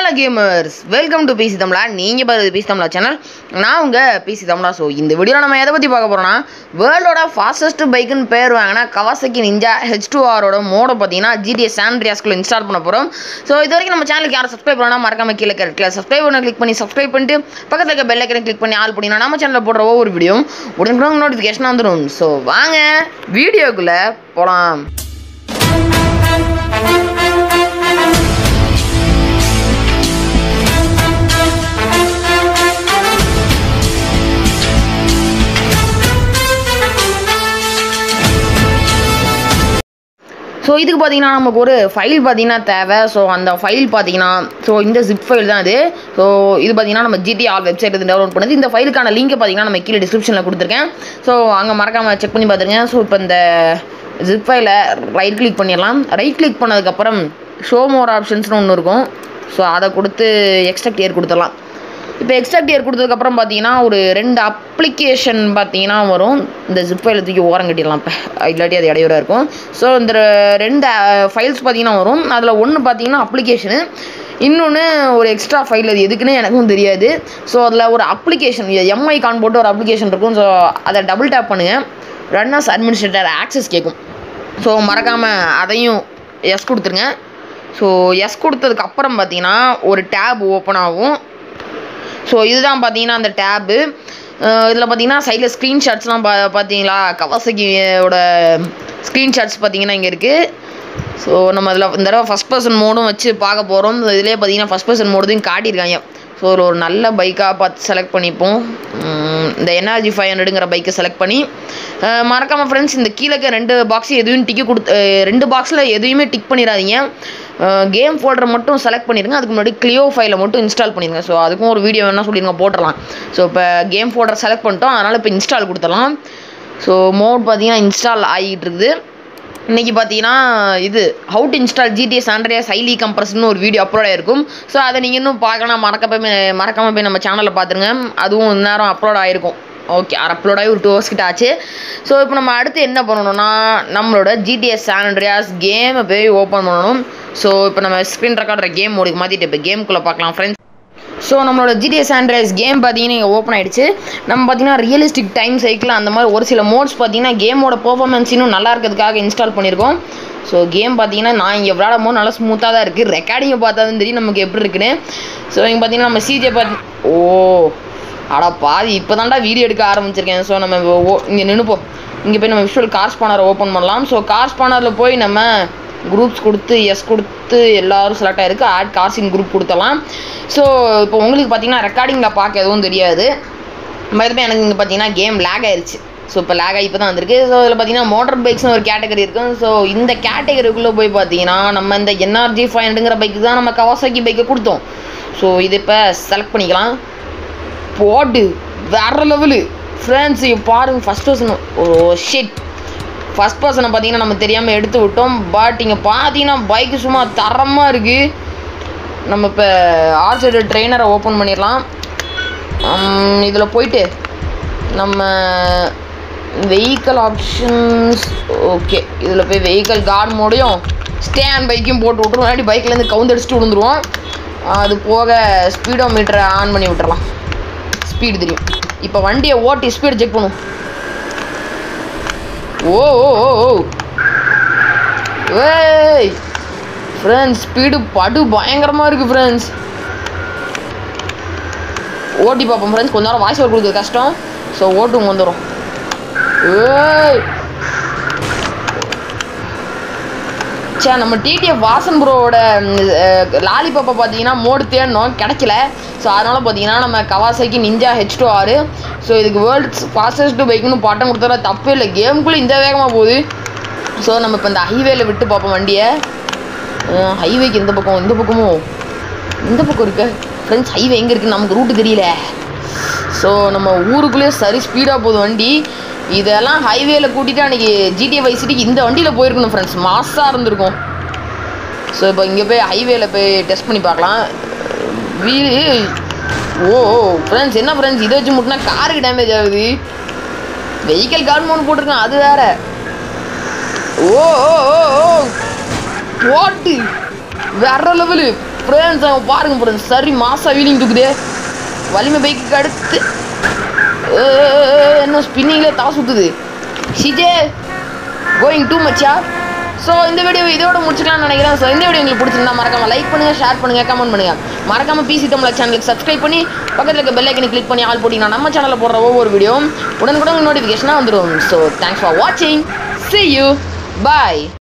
hello gamers welcome to PC Tamizha நீங்கள் பார்த்து PC தமிழா சேனல் நான் உங்கள் பிசி தமிழா ஸோ இந்த வீடியோவில் நம்ம எதை பற்றி பார்க்க போகிறோம்னா வேர்ல்டோட ஃபாஸ்டஸ்ட் பைக்குன்னு பேர் வாங்கினா கவாசக்கி நிஞ்சா ஹெச் டூ ஆரோட மோட பார்த்தீங்கன்னா ஜிடிஎஸ் சாண்ட்ரியாஸ்குள்ள இன்ஸ்டால் பண்ண போகிறோம் ஸோ இது வரைக்கும் நம்ம சேனலுக்கு யாரும் சப்ஸ்கிரைப் பண்ணா மறக்காம கீழே கரெக்டில் சப்ஸ்கிரைப் பண்ண கிளிக் பண்ணி சப்ஸ்கிரைப் பண்ணிட்டு பக்கத்தில் இருக்க பெல் ஐக்கனை கிளிக் பண்ணி ஆல் பண்ணினா நம்ம சேனலில் போடுற ஒவ்வொரு வீடியோ உடனுக்குடன் நோட்டிஃபிகேஷன் வந்துடும் ஸோ வாங்க வீடியோக்குள்ளே போகலாம் ஸோ இதுக்கு பார்த்தீங்கன்னா நமக்கு ஒரு ஃபைல் பார்த்தீங்கன்னா தேவை ஸோ அந்த ஃபைல் பார்த்தீங்கன்னா ஸோ இந்த ஜிப் ஃபைல் தான் இது ஸோ இது பார்த்தீங்கன்னா நம்ம ஜிடிஆர் வெப்சைட் இது டவுன்லோட் பண்ணது இந்த ஃபைலுக்கான லிங்க் பார்த்தீங்கன்னா நம்ம கீழே டிஸ்கிரிப்ஷனில் கொடுத்துருக்கேன் ஸோ அங்கே மறக்காமல் செக் பண்ணி பார்த்துருங்க ஸோ இப்போ இந்த ஜிப் ஃபைலை ரைட் கிளிக் பண்ணிடலாம் ரைட் கிளிக் பண்ணதுக்கப்புறம் ஷோ மோர் ஆப்ஷன்ஸ்னு ஒன்று இருக்கும் ஸோ அதை கொடுத்து எக்ஸ்ட்ரக்ட் இயர் கொடுத்துடலாம் இப்போ எக்ஸ்ட்ராக்ட் இயர் கொடுத்ததுக்கப்புறம் பார்த்தீங்கன்னா ஒரு ரெண்டு அப்ளிகேஷன் பார்த்தீங்கன்னா வரும் இந்த ஜிப் ஃபைலை தூக்கி ஓரம் கட்டிடலாம் இப்போ இல்லாட்டி அது இடையூறாக இருக்கும் ஸோ இந்த ரெண்டு ஃபைல்ஸ் பார்த்தீங்கன்னா வரும் அதில் ஒன்று பார்த்தீங்கன்னா அப்ளிகேஷனு இன்னொன்று ஒரு எக்ஸ்ட்ரா ஃபைல் அது எதுக்குன்னு எனக்கும் தெரியாது ஸோ அதில் ஒரு அப்ளிகேஷன் எம்ஐ கான் போட்டு ஒரு அப்ளிகேஷன் இருக்கும் ஸோ அதை டபுள் டேப் பண்ணுங்கள் ரன்னர்ஸ் அட்மினிஸ்ட்ரேட்டர் ஆக்சஸ் கேட்கும் ஸோ மறக்காமல் அதையும் எஸ் கொடுத்துருங்க ஸோ எஸ் கொடுத்ததுக்கு அப்புறம் பார்த்தீங்கன்னா ஒரு டேப் ஓப்பன் ஆகும் ஸோ இதுதான் பார்த்தீங்கன்னா அந்த டேபு இதில் பார்த்தீங்கன்னா சைடில் ஸ்க்ரீன்ஷாட்ஸ்லாம் பா பார்த்தீங்களா கவாசகியோட ஸ்க்ரீன்ஷாட்ஸ் பார்த்தீங்கன்னா இங்கே இருக்குது ஸோ நம்ம அதில் இந்த தடவை ஃபஸ்ட் பர்சன் மோடும் வச்சு பார்க்க போகிறோம் இதிலே பார்த்தீங்கன்னா ஃபஸ்ட் பர்சன் மோடுதையும் காட்டியிருக்காங்க ஸோ ஒரு ஒரு நல்ல பைக்காக பார்த்து செலக்ட் பண்ணிப்போம் இந்த என்ஆர்ஜி ஃபைவ் ஹண்ட்ரடுங்கிற பைக்கை செலக்ட் பண்ணி மறக்காமல் ஃப்ரெண்ட்ஸ் இந்த கீழே ரெண்டு பாக்ஸ் எதுவும் டிக்கு கொடுத்து ரெண்டு பாக்ஸில் எதையுமே டிக் பண்ணிடாதீங்க கேம் ஃபோல்டரை மட்டும் செலக்ட் பண்ணிடுங்க அதுக்கு முன்னாடி கிளியோ ஃபைலை மட்டும் இன்ஸ்டால் பண்ணிடுங்க ஸோ அதுக்கும் ஒரு வீடியோ வேணால் சொல்லிடுங்க போட்டுடலாம் ஸோ இப்போ கேம் ஃபோல்டர் செலக்ட் பண்ணிட்டோம் அதனால் இப்போ இன்ஸ்டால் கொடுத்துடலாம் ஸோ மோட் பார்த்தீங்கன்னா இன்ஸ்டால் ஆகிட்டு இருக்குது இன்றைக்கி பார்த்தீங்கன்னா இது how to install GTS Andreas highly கம்ப்ரஸ்னு ஒரு வீடியோ அப்லோட் ஆயிருக்கும் ஸோ அதை நீங்கள் இன்னும் பார்க்கலாம் மறக்க போய் மறக்காமல் போய் நம்ம சேனலில் பார்த்துருங்க அதுவும் நேரம் அப்லோட் ஆகிருக்கும் ஓகே அப்லோட் ஆகி ஒரு டூ ஹவர்ஸ் கிட்ட ஆச்சு ஸோ இப்போ நம்ம அடுத்து என்ன பண்ணணும்னா நம்மளோட ஜிடிஎஸ் சாண்ட்ரியாஸ் கேமை போய் ஓப்பன் பண்ணணும் ஸோ இப்போ நம்ம ஸ்க்ரீன் ரெக்கார்டர் கேம் மோடுக்கு மாற்றிட்டு இப்போ கேமுக்குள்ளே பார்க்கலாம் ஃப்ரெண்ட்ஸ் ஸோ நம்மளோட ஜிடிஎஸ் ஆண்ட்ராய்ஸ் கேம் பார்த்தீங்கன்னா இங்கே ஓப்பன் ஆகிடுச்சு நம்ம பார்த்தீங்கன்னா ரியலிஸ்டிக் டைம் சைக்கிள் அந்த மாதிரி ஒரு சில மோட்ஸ் பார்த்தீங்கன்னா கேமோட பர்ஃபார்மன்ஸ் இன்னும் நல்லா இருக்கிறதுக்காக இன்ஸ்டால் பண்ணியிருக்கோம் ஸோ கேம் பார்த்தீங்கன்னா நான் இங்கே விளாடும் போது நல்லா ஸ்மூத்தாக தான் இருக்குது ரெக்கார்டிங்கை பார்த்தா தான் தெரியும் நமக்கு எப்படி இருக்குன்னு ஸோ இங்கே பார்த்தீங்கன்னா நம்ம சிஜே பார்த்து ஓ அடா பாதி இப்போ தான்டா வீடியோ எடுக்க ஆரம்பிச்சிருக்கேன் ஸோ நம்ம ஓ இங்கே நின்றுப்போம் இங்கே போய் நம்ம விஷுவல் கார் ஸ்பானரை ஓப்பன் பண்ணலாம் ஸோ கார் ஸ்பானரில் போய் நம்ம குரூப்ஸ் கொடுத்து எஸ் கொடுத்து எல்லோரும் செலக்ட் ஆகிருக்கு ஆட் கார்ஸின் குரூப் கொடுத்தலாம் ஸோ இப்போ உங்களுக்கு பார்த்தீங்கன்னா ரெக்கார்டிங்கில் பார்க்க எதுவும் தெரியாது மறுபடியும் எனக்கு இங்கே பார்த்தீங்கன்னா கேம் லேக் ஆயிடுச்சு ஸோ இப்போ லேக் ஆகி இப்போ தான் வந்திருக்கு ஸோ இதில் பார்த்தீங்கன்னா மோட்டர் பைக்ஸ்னு ஒரு கேட்டகரி இருக்கும் ஸோ இந்த கேட்டகரிக்குள்ளே போய் பார்த்தீங்கன்னா நம்ம இந்த என்ஆர்ஜி ஃபைவ் ஹண்ட்ரடுங்கிற பைக்கு தான் நம்ம கவாசாக்கி பைக்கை கொடுத்தோம் ஸோ இது இப்போ செலக்ட் பண்ணிக்கலாம் போட்டு வேற லெவலு ஃப்ரெண்ட்ஸ் பாருங்க first person oh shit first பர்சனை பார்த்தீங்கன்னா நம்ம தெரியாமல் எடுத்து விட்டோம் பட் இங்கே பார்த்தீங்கன்னா பைக்கு சும்மா தரமாக இருக்குது நம்ம இப்போ ஆர் சைடு ட்ரெயினரை ஓப்பன் பண்ணிடலாம் இதில் போயிட்டு நம்ம வெஹிக்கல் ஆப்ஷன்ஸ் ஓகே இதில் போய் வெஹிக்கல் கார்டு மோடையும் ஸ்டேண்ட் பைக்கையும் போட்டு விட்ருவோம் இல்லாட்டி பைக்லேருந்து கவுந்தடிச்சிட்டு விழுந்துருவோம் அது போக ஸ்பீடோ மீட்டரை ஆன் பண்ணி விட்டுறலாம் ஸ்பீடு தெரியும் இப்போ வண்டியை ஓட்டி ஸ்பீடு செக் பண்ணும் ஓ ஓ ஓ ஓ ஏய் ஃப்ரெண்ட்ஸ் ஸ்பீடு படு பயங்கரமாக இருக்குது ஃப்ரெண்ட்ஸ் ஓட்டி பார்ப்போம் ஃப்ரெண்ட்ஸ் கொஞ்ச நேரம் வாய்ஸ் ஓவர் கொடுக்குறது கஷ்டம் ஸோ ஓட்டும் வந்துடும் ஏய் சே நம்ம டிடிஎஃப் வாசன் ப்ரோவோட லாலிபாப்பை பார்த்தீங்கன்னா மோடு தேடணும் கிடைக்கல ஸோ அதனால் பார்த்தீங்கன்னா நம்ம கவாசாக்கி நிஞ்சா ஹெச் டூ ஆறு ஸோ இதுக்கு வேர்ல்ட்ஸ் ஃபாஸ்டஸ்ட் பைக்குன்னு பட்டம் கொடுத்தா தப்பே இல்லை கேமுக்குள்ளே இந்த வேகமாக போகுது ஸோ நம்ம இப்போ இந்த ஹைவேல விட்டு பார்ப்போம் வண்டியை ஹைவேக்கு இந்த பக்கம் இந்த பக்கமும் இந்த பக்கம் இருக்கு ஃப்ரெண்ட்ஸ் ஹைவே எங்கே இருக்குது நமக்கு ரூட்டு தெரியல ஸோ நம்ம ஊருக்குள்ளேயே சரி ஸ்பீடாக போகுது வண்டி இதெல்லாம் ஹைவேல கூட்டிகிட்டு அன்றைக்கி ஜிடிஏ வை சிட்டிக்கு இந்த வண்டியில் போயிருக்கணும் ஃப்ரெண்ட்ஸ் மாஸாக இருந்திருக்கும் ஸோ இப்போ இங்கே போய் ஹைவேல போய் டெஸ்ட் பண்ணி பார்க்கலாம் வீடு ஓ ஃப்ரெண்ட்ஸ் என்ன ஃப்ரெண்ட்ஸ் இதை வச்சு முட்டினா காருக்கு டேமேஜ் ஆகுது வெஹிக்கல் கார்டு மோன் போட்டிருக்கேன் அது வேற ஓ ஓ ஓ ஓ போட்டு வேற லெவலு ஃப்ரெண்ட்ஸ் அவன் பாருங்க ஃப்ரெண்ட்ஸ் சரி மாசா வீலிங் தூக்குது வலிமை பைக்கு அடுத்து ஏய், என்ன ஸ்பின்னிங்ல தா சுத்துது சிஜே கோயிங் டூ மச்சா ஸோ இந்த வீடியோ இதோட முடிச்சுக்கலாம்னு நினைக்கிறேன் ஸோ இந்த வீடியோ உங்களுக்கு பிடிச்சிருந்தா மறக்காம லைக் பண்ணுங்க ஷேர் பண்ணுங்க கமெண்ட் பண்ணுங்க மறக்காம பிசி தமிழ் சேனலுக்கு சப்ஸ்கிரைப் பண்ணி பக்கத்தில் இருக்க பெல் ஐக்கனை கிளிக் பண்ணி ஆல் போட்டிங்கன்னா நம்ம சேனலில் போடுற ஒவ்வொரு வீடியோ உடனுக்குடன் நோட்டிஃபிகேஷனாக வந்துடும் ஸோ தேங்க்ஸ் ஃபார் வாட்சிங் see you bye